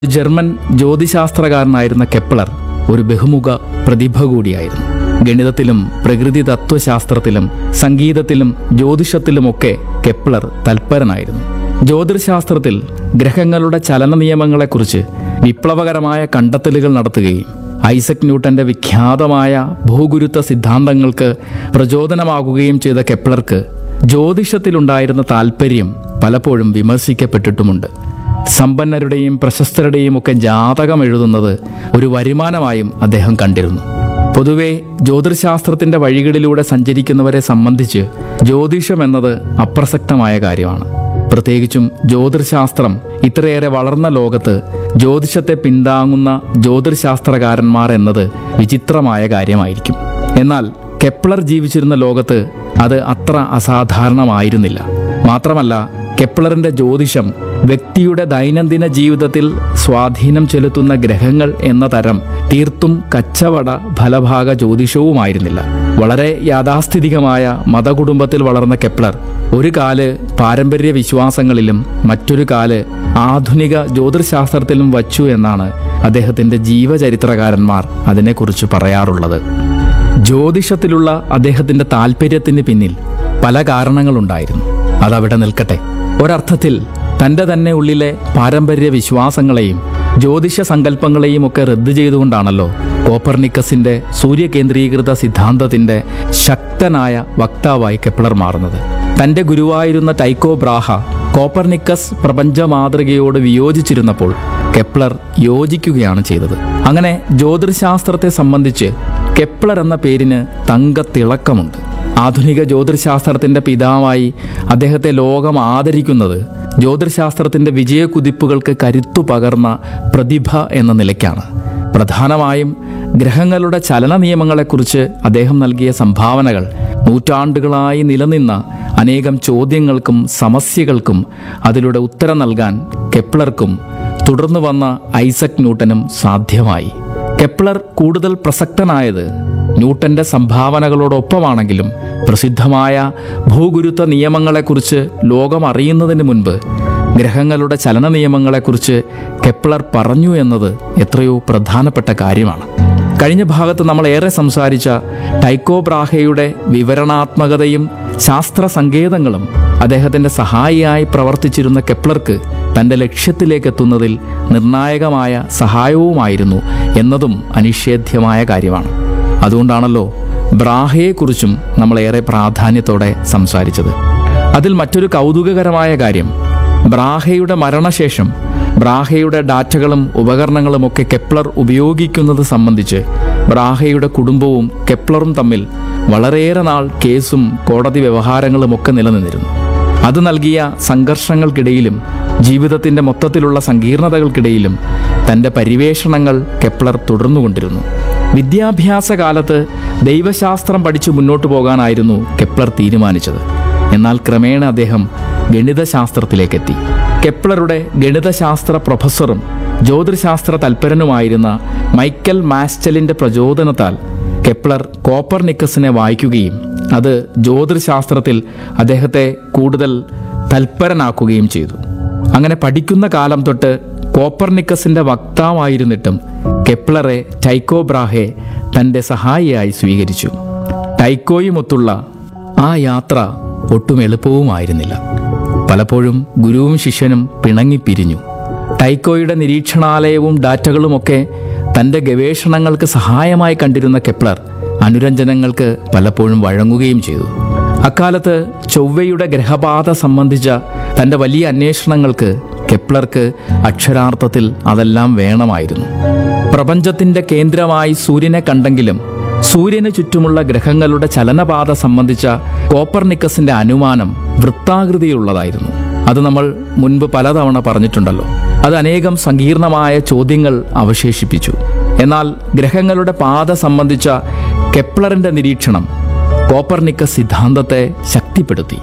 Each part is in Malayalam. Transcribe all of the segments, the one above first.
ജർമ്മൻ ജ്യോതിശാസ്ത്രകാരനായിരുന്ന കെപ്ലർ ഒരു ബഹുമുഖ പ്രതിഭ കൂടിയായിരുന്നു ഗണിതത്തിലും പ്രകൃതി തത്വശാസ്ത്രത്തിലും സംഗീതത്തിലും ജ്യോതിഷത്തിലുമൊക്കെ കെപ്ലർ തൽപരനായിരുന്നു ജ്യോതിശാസ്ത്രത്തിൽ ഗ്രഹങ്ങളുടെ ചലന നിയമങ്ങളെക്കുറിച്ച് വിപ്ലവകരമായ കണ്ടെത്തലുകൾ നടത്തുകയും ഐസക് ന്യൂട്ടന്റെ വിഖ്യാതമായ ഭൂഗുരുത്വ സിദ്ധാന്തങ്ങൾക്ക് പ്രചോദനമാകുകയും ചെയ്ത കെപ്ലർക്ക് ജ്യോതിഷത്തിലുണ്ടായിരുന്ന താൽപ്പര്യം പലപ്പോഴും വിമർശിക്കപ്പെട്ടിട്ടുമുണ്ട് സമ്പന്നരുടെയും പ്രശസ്തരുടെയും ഒക്കെ ജാതകം എഴുതുന്നത് ഒരു വരുമാനമായും അദ്ദേഹം കണ്ടിരുന്നു പൊതുവെ ജ്യോതിശാസ്ത്രത്തിന്റെ വഴികളിലൂടെ സഞ്ചരിക്കുന്നവരെ സംബന്ധിച്ച് ജ്യോതിഷം എന്നത് അപ്രസക്തമായ കാര്യമാണ് പ്രത്യേകിച്ചും ജ്യോതിശാസ്ത്രം ഇത്രയേറെ വളർന്ന ലോകത്ത് ജ്യോതിഷത്തെ പിന്താങ്ങുന്ന ജ്യോതിശാസ്ത്രകാരന്മാർ എന്നത് വിചിത്രമായ കാര്യമായിരിക്കും എന്നാൽ കെപ്ലർ ജീവിച്ചിരുന്ന ലോകത്ത് അത് അത്ര അസാധാരണമായിരുന്നില്ല മാത്രമല്ല കെപ്ലറിന്റെ ജ്യോതിഷം വ്യക്തിയുടെ ദൈനംദിന ജീവിതത്തിൽ സ്വാധീനം ചെലുത്തുന്ന ഗ്രഹങ്ങൾ എന്ന തരം തീർത്തും കച്ചവട ഫലഭാഗ ജ്യോതിഷവുമായിരുന്നില്ല വളരെ യാഥാസ്ഥിതികമായ മതകുടുംബത്തിൽ വളർന്ന കെപ്ലർ ഒരു കാല് പാരമ്പര്യ വിശ്വാസങ്ങളിലും മറ്റൊരു കാല് ആധുനിക ജ്യോതിശാസ്ത്രത്തിലും വച്ചു എന്നാണ് അദ്ദേഹത്തിന്റെ ജീവചരിത്രകാരന്മാർ അതിനെക്കുറിച്ച് പറയാറുള്ളത് ജ്യോതിഷത്തിലുള്ള അദ്ദേഹത്തിന്റെ താല്പര്യത്തിന് പിന്നിൽ പല കാരണങ്ങളുണ്ടായിരുന്നു അതവിടെ നിൽക്കട്ടെ ഒരർത്ഥത്തിൽ തന്റെ തന്നെ ഉള്ളിലെ പാരമ്പര്യ വിശ്വാസങ്ങളെയും ജ്യോതിഷ സങ്കല്പങ്ങളെയും ഒക്കെ റദ്ദ് ചെയ്തുകൊണ്ടാണല്ലോ കോപ്പർനിക്കസിന്റെ സൂര്യകേന്ദ്രീകൃത സിദ്ധാന്തത്തിന്റെ ശക്തനായ വക്താവായി കെപ്ലർ മാറുന്നത് തന്റെ ഗുരുവായിരുന്ന ടൈക്കോ ബ്രാഹ കോപ്പർനിക്കസ് പ്രപഞ്ച മാതൃകയോട് വിയോജിച്ചിരുന്നപ്പോൾ കെപ്ലർ യോജിക്കുകയാണ് ചെയ്തത് അങ്ങനെ ജ്യോതിശാസ്ത്രത്തെ സംബന്ധിച്ച് കെപ്ലർ എന്ന പേരിന് തങ്കത്തിളക്കമുണ്ട് ആധുനിക ജ്യോതിശാസ്ത്രത്തിന്റെ പിതാവായി അദ്ദേഹത്തെ ലോകം ആദരിക്കുന്നത് ജ്യോതിശാസ്ത്രത്തിന്റെ വിജയക്കുതിപ്പുകൾക്ക് കരുത്തു പകർന്ന പ്രതിഭ എന്ന നിലയ്ക്കാണ് പ്രധാനമായും ഗ്രഹങ്ങളുടെ ചലന നിയമങ്ങളെക്കുറിച്ച് അദ്ദേഹം നൽകിയ സംഭാവനകൾ നൂറ്റാണ്ടുകളായി നിലനിന്ന അനേകം ചോദ്യങ്ങൾക്കും സമസ്യകൾക്കും അതിലൂടെ ഉത്തരം നൽകാൻ കെപ്ലർക്കും തുടർന്നു വന്ന ഐസക് ന്യൂട്ടനും സാധ്യമായി കെപ്ലർ കൂടുതൽ പ്രസക്തനായത് ന്യൂട്ടന്റെ സംഭാവനകളോടൊപ്പമാണെങ്കിലും പ്രസിദ്ധമായ ഭൂഗുരുത്വ നിയമങ്ങളെക്കുറിച്ച് ലോകം അറിയുന്നതിന് മുൻപ് ഗ്രഹങ്ങളുടെ ചലന നിയമങ്ങളെക്കുറിച്ച് കെപ്ലർ പറഞ്ഞു എന്നത് എത്രയോ പ്രധാനപ്പെട്ട കാര്യമാണ് കഴിഞ്ഞ ഭാഗത്ത് നമ്മൾ ഏറെ സംസാരിച്ച ടൈക്കോ ബ്രാഹയുടെ വിവരണാത്മകതയും ശാസ്ത്ര സങ്കേതങ്ങളും അദ്ദേഹത്തിന്റെ സഹായിയായി പ്രവർത്തിച്ചിരുന്ന കെപ്ലർക്ക് തന്റെ ലക്ഷ്യത്തിലേക്ക് എത്തുന്നതിൽ നിർണായകമായ സഹായവുമായിരുന്നു എന്നതും അനിഷേധ്യമായ കാര്യമാണ് അതുകൊണ്ടാണല്ലോ ബ്രാഹയെക്കുറിച്ചും നമ്മൾ ഏറെ പ്രാധാന്യത്തോടെ സംസാരിച്ചത് അതിൽ മറ്റൊരു കൗതുകകരമായ കാര്യം ബ്രാഹയുടെ മരണശേഷം ബ്രാഹയുടെ ഡാറ്റകളും ഉപകരണങ്ങളും ഒക്കെ കെപ്ലർ ഉപയോഗിക്കുന്നത് സംബന്ധിച്ച് ബ്രാഹയുടെ കുടുംബവും കെപ്ലറും തമ്മിൽ വളരെയേറെ നാൾ കേസും കോടതി വ്യവഹാരങ്ങളും ഒക്കെ നിലനിന്നിരുന്നു അത് നൽകിയ സംഘർഷങ്ങൾക്കിടയിലും ജീവിതത്തിന്റെ മൊത്തത്തിലുള്ള സങ്കീർണതകൾക്കിടയിലും തന്റെ പരിവേഷണങ്ങൾ കെപ്ലർ തുടർന്നുകൊണ്ടിരുന്നു വിദ്യാഭ്യാസ കാലത്ത് ദൈവശാസ്ത്രം പഠിച്ചു മുന്നോട്ടു പോകാനായിരുന്നു കെപ്ലർ തീരുമാനിച്ചത് എന്നാൽ ക്രമേണ അദ്ദേഹം ഗണിതശാസ്ത്രത്തിലേക്കെത്തി കെപ്ലറുടെ ഗണിതശാസ്ത്ര പ്രൊഫസറും ജ്യോതിശാസ്ത്ര തൽപരനുമായിരുന്ന മൈക്കൽ മാസ്റ്റലിന്റെ പ്രചോദനത്താൽ കെപ്ലർ കോപ്പർനിക്കസിനെ വായിക്കുകയും അത് ജ്യോതിശാസ്ത്രത്തിൽ അദ്ദേഹത്തെ കൂടുതൽ തൽപരനാക്കുകയും ചെയ്തു അങ്ങനെ പഠിക്കുന്ന കാലം തൊട്ട് കോപ്പർനിക്കസിന്റെ വക്താവായിരുന്നിട്ടും കെപ്ലറെ ടൈക്കോ ബ്രാഹെ തന്റെ സഹായിയായി സ്വീകരിച്ചു ടൈക്കോയുമൊത്തുള്ള ആ യാത്ര ഒട്ടും എളുപ്പവുമായിരുന്നില്ല പലപ്പോഴും ഗുരുവും ശിഷ്യനും പിണങ്ങിപ്പിരിഞ്ഞു ടൈക്കോയുടെ നിരീക്ഷണാലയവും ഡാറ്റകളുമൊക്കെ തന്റെ ഗവേഷണങ്ങൾക്ക് സഹായമായി കണ്ടിരുന്ന കെപ്ലർ അനുരഞ്ജനങ്ങൾക്ക് പലപ്പോഴും വഴങ്ങുകയും ചെയ്തു അക്കാലത്ത് ചൊവ്വയുടെ ഗ്രഹപാത സംബന്ധിച്ച തന്റെ വലിയ അന്വേഷണങ്ങൾക്ക് കെപ്ലർക്ക് അക്ഷരാർത്ഥത്തിൽ അതെല്ലാം വേണമായിരുന്നു പ്രപഞ്ചത്തിന്റെ കേന്ദ്രമായി സൂര്യനെ കണ്ടെങ്കിലും സൂര്യന് ചുറ്റുമുള്ള ഗ്രഹങ്ങളുടെ ചലനപാത സംബന്ധിച്ച കോപ്പർനിക്കസിന്റെ അനുമാനം വൃത്താകൃതിയുള്ളതായിരുന്നു അത് നമ്മൾ മുൻപ് പലതവണ പറഞ്ഞിട്ടുണ്ടല്ലോ അത് അനേകം സങ്കീർണമായ ചോദ്യങ്ങൾ അവശേഷിപ്പിച്ചു എന്നാൽ ഗ്രഹങ്ങളുടെ പാത സംബന്ധിച്ച കെപ്ലറിന്റെ നിരീക്ഷണം കോപ്പർനിക്കസ് സിദ്ധാന്തത്തെ ശക്തിപ്പെടുത്തി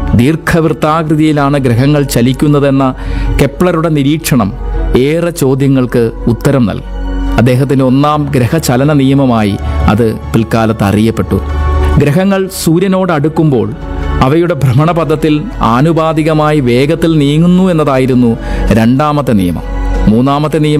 ദീർഘവൃത്താകൃതിയിലാണ് ഗ്രഹങ്ങൾ ചലിക്കുന്നതെന്ന കെപ്ലറുടെ നിരീക്ഷണം ഏറെ ചോദ്യങ്ങൾക്ക് ഉത്തരം നൽകി അദ്ദേഹത്തിന്റെ ഒന്നാം ഗ്രഹചലന നിയമമായി അത് പിൽക്കാലത്ത് അറിയപ്പെട്ടു ഗ്രഹങ്ങൾ സൂര്യനോട് അടുക്കുമ്പോൾ അവയുടെ ഭ്രമണപഥത്തിൽ ആനുപാതികമായി വേഗത്തിൽ നീങ്ങുന്നു എന്നതായിരുന്നു രണ്ടാമത്തെ നിയമം മൂന്നാമത്തെ നിയമം